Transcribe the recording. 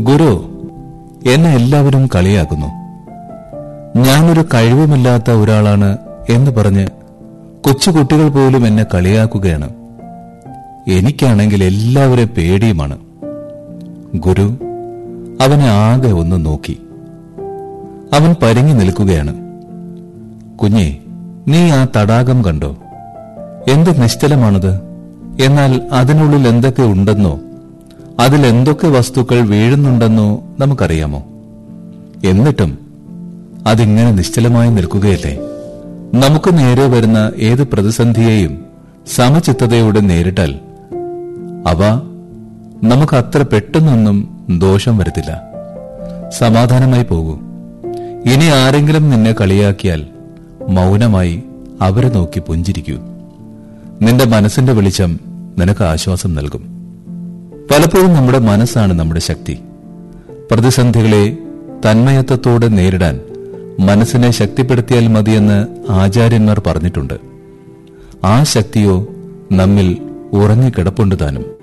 ഗുരു എന്നെ എല്ലാവരും കളിയാക്കുന്നു ഞാനൊരു കഴിവുമില്ലാത്ത ഒരാളാണ് എന്ന് പറഞ്ഞ് കൊച്ചുകുട്ടികൾ പോലും എന്നെ കളിയാക്കുകയാണ് എനിക്കാണെങ്കിൽ എല്ലാവരും പേടിയുമാണ് ഗുരു അവനെ ആകെ ഒന്ന് നോക്കി അവൻ പരിങ്ങി നിൽക്കുകയാണ് കുഞ്ഞെ നീ ആ തടാകം കണ്ടോ എന്ത് നിശ്ചലമാണത് എന്നാൽ അതിനുള്ളിൽ എന്തൊക്കെ ഉണ്ടെന്നോ അതിൽ എന്തൊക്കെ വസ്തുക്കൾ വീഴുന്നുണ്ടെന്നോ നമുക്കറിയാമോ എന്നിട്ടും അതിങ്ങനെ നിശ്ചലമായി നിൽക്കുകയല്ലേ നമുക്ക് നേരെ വരുന്ന ഏത് പ്രതിസന്ധിയെയും സമചിത്തതയോടെ നേരിട്ടാൽ അവ നമുക്ക് അത്ര പെട്ടെന്നൊന്നും ദോഷം വരുത്തില്ല സമാധാനമായി പോകൂ ഇനി ആരെങ്കിലും നിന്നെ കളിയാക്കിയാൽ മൗനമായി അവരെ നോക്കി പുഞ്ചിരിക്കൂ നിന്റെ മനസ്സിന്റെ വെളിച്ചം നിനക്ക് ആശ്വാസം നൽകും പലപ്പോഴും നമ്മുടെ മനസ്സാണ് നമ്മുടെ ശക്തി പ്രതിസന്ധികളെ തന്മയത്വത്തോടെ നേരിടാൻ മനസ്സിനെ ശക്തിപ്പെടുത്തിയാൽ മതിയെന്ന് ആചാര്യന്മാർ പറഞ്ഞിട്ടുണ്ട് ആ ശക്തിയോ നമ്മിൽ ഉറങ്ങിക്കിടപ്പുണ്ട് താനും